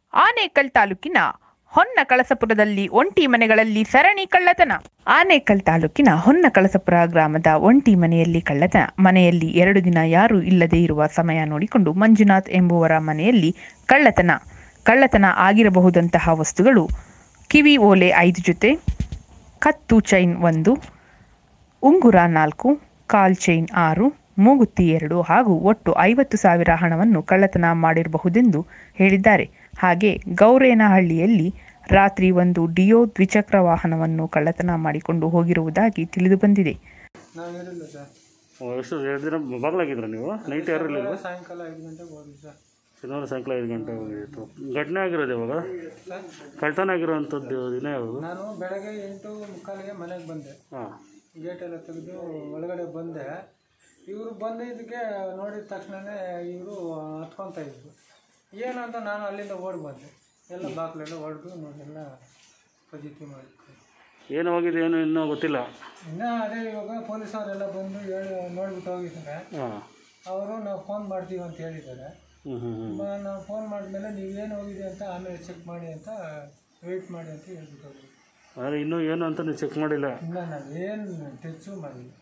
ಆನೇಕಲ್ ತಾಲೂಕಿನ ಹೊನ್ನ ಕಳಸಪುರದಲ್ಲಿ ಒಂಟಿ ಮನೆಗಳಲ್ಲಿ ಸರಣಿ ಕಳ್ಳತನ ಆನೇಕಲ್ ತಾಲೂಕಿನ ಹೊನ್ನ ಕಳಸಪುರ ಗ್ರಾಮದ ಒಂಟಿ ಮನೆಯಲ್ಲಿ ಕಳ್ಳತನ ಮನೆಯಲ್ಲಿ ಎರಡು ದಿನ ಯಾರೂ ಇಲ್ಲದೆ ಇರುವ ಸಮಯ ನೋಡಿಕೊಂಡು ಮಂಜುನಾಥ್ ಎಂಬುವರ ಮನೆಯಲ್ಲಿ ಕಳ್ಳತನ ಕಳ್ಳತನ ಆಗಿರಬಹುದಂತಹ ವಸ್ತುಗಳು ಕಿವಿ ಓಲೆ ಐದು ಜೊತೆ ಕತ್ತು ಚೈನ್ ಒಂದು ಉಂಗುರ ನಾಲ್ಕು ಕಾಲ್ ಚೈನ್ ಆರು ಮೂಗುತಿ ಎರಡು ಹಾಗೂ ಒಟ್ಟು ಐವತ್ತು ಸಾವಿರ ಹಣವನ್ನು ಕಳ್ಳತನ ಮಾಡಿರಬಹುದೆಂದು ಹೇಳಿದ್ದಾರೆ ಹಾಗೆ ಗೌರೇನಹಳ್ಳಿಯಲ್ಲಿ ರಾತ್ರಿ ಒಂದು ಡಿಯೋ ದ್ವಿಚಕ್ರ ವಾಹನವನ್ನು ಕಳ್ಳತನ ಮಾಡಿಕೊಂಡು ಹೋಗಿರುವುದಾಗಿ ತಿಳಿದು ಬಂದಿದೆ ನಾವು ಇರಲಿಲ್ಲ ಸರ್ ಓ, ಎಷ್ಟು ಎರಡು ದಿನ ಬಾಗ್ಲಾಗಿದ್ರ ನೀವು ನೈಟ್ ಯಾರು ಇರಲಿಲ್ಲ ಸಾಯಂಕಾಲ ಐದು ಗಂಟೆಗೆ ಹೋದ್ವಿ ಸರ್ ಶನಿವಾರ ಸಾಯಂಕಾಲ ಐದು ಗಂಟೆ ಹೋಗಿತ್ತು ಘಟನೆ ಆಗಿರೋದು ಯಾವಾಗ ಸರ್ ಕಳ್ತನ ಆಗಿರೋವಂಥದ್ದು ದಿನ ಯಾವುದು ನಾನು ಬೆಳಗ್ಗೆ ಎಂಟು ಮುಕ್ಕಾಲಿಗೆ ಮನೆಗೆ ಬಂದೆ ಹಾಂ ಗೇಟ್ ಎಲ್ಲ ತೆಗೆದು ಒಳಗಡೆ ಬಂದೆ ಇವರು ಬಂದಿದ್ದಕ್ಕೆ ನೋಡಿದ ತಕ್ಷಣವೇ ಇವರು ಹತ್ಕೊತ ಇದ್ರು ಏನು ಅಂತ ನಾನು ಅಲ್ಲಿಂದ ಓಡಿ ಬಂದೆ ಎಲ್ಲ ಬಾಗಿಲೆಲ್ಲ ಹೊಡೆದು ನೋಡೆಲ್ಲ ಫಜಿತಿ ಮಾಡಿ ಏನು ಹೋಗಿದೆ ಏನು ಇನ್ನೂ ಗೊತ್ತಿಲ್ಲ ಇನ್ನು ಅದೇ ಇವಾಗ ಪೊಲೀಸವರೆಲ್ಲ ಬಂದು ಹೇಳಿ ನೋಡ್ಬಿಟ್ಟು ಹೋಗಿದ್ದಾರೆ ಹಾಂ ಅವರು ನಾವು ಫೋನ್ ಮಾಡ್ತೀವಿ ಅಂತ ಹೇಳಿದ್ದಾರೆ ಹ್ಞೂ ಹ್ಞೂ ಹ್ಞೂ ಮ- ನಾವು ಫೋನ್ ಮಾಡಿದ್ಮೇಲೆ ನೀವೇನು ಹೋಗಿದೆ ಅಂತ ಆಮೇಲೆ ಚೆಕ್ ಮಾಡಿ ಅಂತ ವೆಯ್ಟ್ ಮಾಡಿ ಅಂತ ಹೇಳ್ಬಿಟ್ಟು ಹೋಗಿ ಆದರೆ ಇನ್ನೂ ಏನು ಅಂತ ನೀವು ಚೆಕ್ ಮಾಡಿಲ್ಲ ಇನ್ನು ನಾವೇನು ಟೆಚ್ಚು ಮಾಡಿಲ್ಲ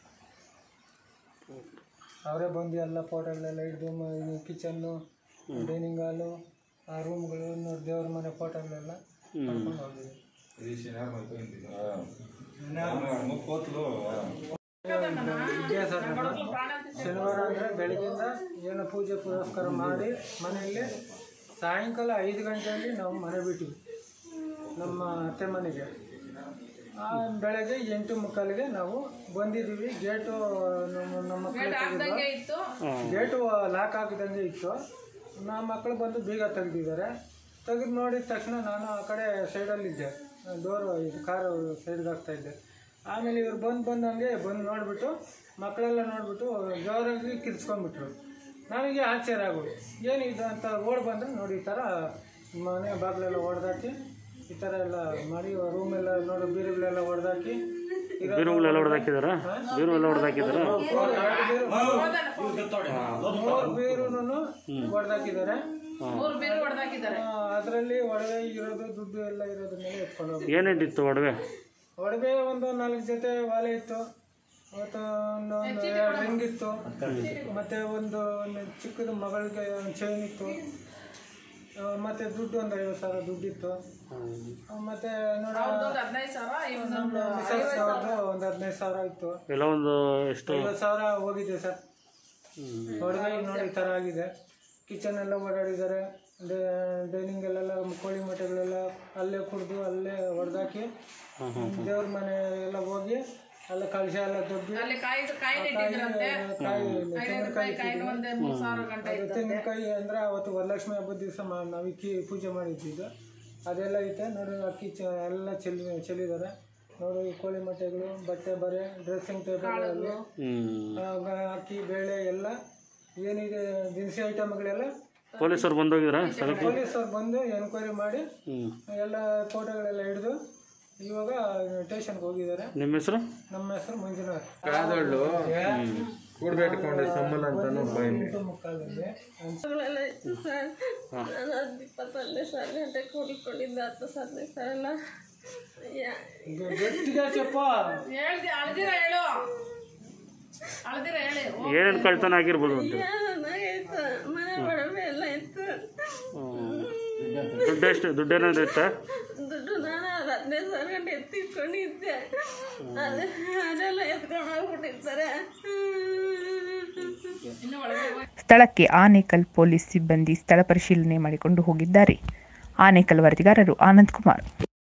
ಅವರೇ ಬಂದು ಎಲ್ಲ ಫೋಟೋಗಳೆಲ್ಲ ಹಿಡಿದು ಕಿಚನ್ನು ಡೈನಿಂಗ್ ಹಾಲು ಆ ರೂಮ್ಗಳು ದೇವ್ರ ಮನೆ ಫೋಟೋಗಳೆಲ್ಲ ಕರ್ಕೊಂಡು ಹೋಗಿದ್ದೀವಿ ಇದೆ ಸರ್ ನಮ್ದು. ಶನಿವಾರ ಅಂದರೆ ಬೆಳಗ್ಗೆಯಿಂದ ಏನೋ ಪೂಜೆ ಪುರಸ್ಕಾರ ಮಾಡಿ ಮನೆಯಲ್ಲಿ ಸಾಯಂಕಾಲ ಐದು ಗಂಟೆಯಲ್ಲಿ ನಾವು ಮನೆ ಬಿಟ್ಟಿವಿ ನಮ್ಮ ಅತ್ತೆ ಮನೆಗೆ ಆ ಬೆಳಗ್ಗೆ ಎಂಟು ಮುಕ್ಕಾಲಿಗೆ ನಾವು ಬಂದಿದ್ದೀವಿ ಗೇಟು ನಮ್ಮ ನಮ್ಮ ಮಕ್ಕಳು ತೆಗೆದು ಗೇಟು ಲಾಕ್ ಹಾಕಿದಂಗೆ ಇತ್ತು ನಮ್ಮ ಮಕ್ಕಳು ಬಂದು ಬೀಗ ತೆಗೆದಿದ್ದಾರೆ ತೆಗೆದು ನೋಡಿದ ತಕ್ಷಣ ನಾನು ಆ ಕಡೆ ಸೈಡಲ್ಲಿದ್ದೆ ಡೋರು ಇದು ಕಾರು ಸೈಡ್ಗೆ ಹಾಕ್ತಾ ಇದ್ದೆ ಆಮೇಲೆ ಇವ್ರು ಬಂದು ಬಂದಂಗೆ ಬಂದು ನೋಡಿಬಿಟ್ಟು ಮಕ್ಕಳೆಲ್ಲ ನೋಡಿಬಿಟ್ಟು ಜೋರಾಗಿ ಕಿರ್ಚ್ಕೊಂಡ್ಬಿಟ್ರು ನನಗೆ ಆಶ್ಚರ್ಯ ಆಗೋದು ಏನಿದು ಅಂತ ಓಡ್ ಬಂದರೆ ನೋಡಿ ಈ ಥರ ಮನೆ ಬಾಗಿಲೆಲ್ಲ ಹೊಡೆದಾಕಿ ಈ ಥರ ಎಲ್ಲ ಮಾಡಿ ರೂಮೆಲ್ಲ ನೋಡಿ ಬೀರುಗಳೆಲ್ಲ ಹೊಡೆದಾಕಿ ಬೀರುಗಳೆಲ್ಲ ಹೊಡೆದಾಕಿದಾರ ಬೀರು ಎಲ್ಲ ಹೊಡೆದಾಕಿದಾರ ಮೂರು ಬೀರುನು ಹೊಡೆದಾಕಿದ್ದಾರೆ ಮೂರು ಬೇರು ಹೊಡೆದಾಕಿದ್ದಾರೆ ಅದರಲ್ಲಿ ಒಡವೆ ಇರೋದು ದುಡ್ಡು ಎಲ್ಲ ಇರೋದನ್ನೆಲ್ಲ ಎತ್ಕೊಂಡು ಹೋಗಿ ಏನೇನಿತ್ತು ಒಡವೆ ಒಡವೆ ಒಂದು ನಾಲ್ಕು ಜೊತೆ ವಾಲೆ ಇತ್ತು ಮತ್ತು ಒಂದು ಒಂದು ಎರಡು ರಿಂಗ್ ಇತ್ತು ಮತ್ತೆ ಒಂದು ಒಂದು ಚಿಕ್ಕದು ಮಗಳಿಗೆ ಒಂದು ಚೈನ್ ಇತ್ತು ಆ, ಮತ್ತೆ ದುಡ್ಡು ಒಂದು ಐವತ್ತು ಸಾವಿರ ದುಡ್ಡು ಇತ್ತು ಆ, ಮತ್ತೆ ನೋಡ ನಮ್ಮ ಮಿಸಸ್ ಅವ್ರದ್ದು ಒಂದು ಹದಿನೈದು ಸಾವಿರ ಇತ್ತು ಎಲ್ಲ ಒಂದು ಎಷ್ಟು ಐವತ್ತು ಸಾವಿರ ಹೋಗಿದೆ ಸರ್ ಒಡವೆ ನೋಡಿ ಈ ಥರ ಆಗಿದೆ ಕಿಚನ್ ಎಲ್ಲ ಓಡಾಡಿದ್ದಾರೆ ಡೈನಿಂಗ್ ಅಲ್ಲೆಲ್ಲ ಕೋಳಿ ಮೊಟ್ಟೆಗಳೆಲ್ಲ ಅಲ್ಲೇ ಕುಡಿದು ಅಲ್ಲೇ ಹೊಡೆದಾಕಿ ದೇವ್ರ ಮನೆ ಎಲ್ಲ ಹೋಗಿ ಅಲ್ಲ ಕಳಶ ಎಲ್ಲ ದೊಬ್ಬಿ ಕಾಯಿ ತೆಂಗಿನಕಾಯಿ ಅದು ತೆಂಗಿನಕಾಯಿ ಅಂದ್ರೆ ಅವತ್ತು ವರಲಕ್ಷ್ಮಿ ಹಬ್ಬದ ದಿವಸ ನಾವು ಇಕ್ಕಿ ಪೂಜೆ ಮಾಡಿದ್ದಿದ್ದು ಅದೆಲ್ಲ ಐತೆ ನೋಡಿ ಅಕ್ಕಿ ಚ ಎಲ್ಲ ಚೆಲ್ಲಿ ಚೆಲ್ಲಿದ್ದಾರೆ ನೋಡಿ ಈ ಕೋಳಿ ಮೊಟ್ಟೆಗಳು ಬಟ್ಟೆ ಬರೆ ಡ್ರೆಸ್ಸಿಂಗ್ ಟೇಬಲ್ ಹ್ಞೂ ಅಕ್ಕಿ ಬೇಳೆ ಎಲ್ಲ ಏನಿದೆ ದಿನಸಿ ಐಟಮ್ಗಳೆಲ್ಲ ಪೊಲೀಸರು ಬಂದೋಗಿದ್ರಾ ಸ್ಥಳಕ್ಕೆ ಪೊಲೀಸರು ಬಂದು ಎನ್ಕ್ವೈರಿ ಮಾಡಿ ಹ್ಞೂ ಎಲ್ಲ ಫೋಟೋಗಳೆಲ್ಲ ಹಿಡಿದು ಇವಾಗ ಸ್ಟೇಷನ್ಗೆ ಹೋಗಿದ್ದಾರೆ ನಿಮ್ಮ ಹೆಸರು ನಮ್ಮ ಹೆಸರು ಮಂಜುನಾಥ್ ಕಾದಳ್ಳು ಕೂಡ್ಬೇಟ್ಕೊಂಡೆ ಸಂಬಳ ಅಂತಾನು ಎಂಟು ಮುಕ್ಕಾಲಲ್ಲಿ ಮಕ್ಕಳೆಲ್ಲ ಇತ್ತು ಸರ್ ನಾನು ಅದು ಇಪ್ಪತ್ತೊಂದನೇ ಸಾಲ ಗಂಟೆ ಕೂಡಿಕೊಂಡಿದ್ದೆ ಹತ್ತು ಸಾಲನೇ ಸಾಲ ಯಾ- ಇದು ಗಟ್ಟಿಗೆ ಚಪ್ಪ ಏನೇನು ಕಳ್ತನ ಆಗಿರ್ಬೋದು ಅಂತ ಚೆನ್ನಾಗಿತ್ತು ಮನೆ ಒಡವೆ ಎಲ್ಲ ಇತ್ತು ದುಡ್ಡು ಎಷ್ಟು ದುಡ್ಡು ಏನಾದ್ರು ಇತ್ತಾ ದುಡ್ಡು ನಾನು ಅದು ಹದಿನೈದು ಸಾವಿರ ಗಂಟೆ ಎತ್ತಿಟ್ಕೊಂಡಿದ್ದೆ ಅದೇ ಅದೆಲ್ಲ ಎತ್ಕೊಂಡು ಹೋಗ್ಬಿಟ್ಟಿರ್ತಾರೆ ಸ್ಥಳಕ್ಕೆ ಆನೇಕಲ್ ಪೊಲೀಸ್ ಸಿಬ್ಬಂದಿ ಸ್ಥಳ ಪರಿಶೀಲನೆ ಮಾಡಿಕೊಂಡು ಹೋಗಿದ್ದಾರೆ ಆನೇಕಲ್ ವರದಿಗಾರರು ಆನಂದ್ ಕುಮಾರ್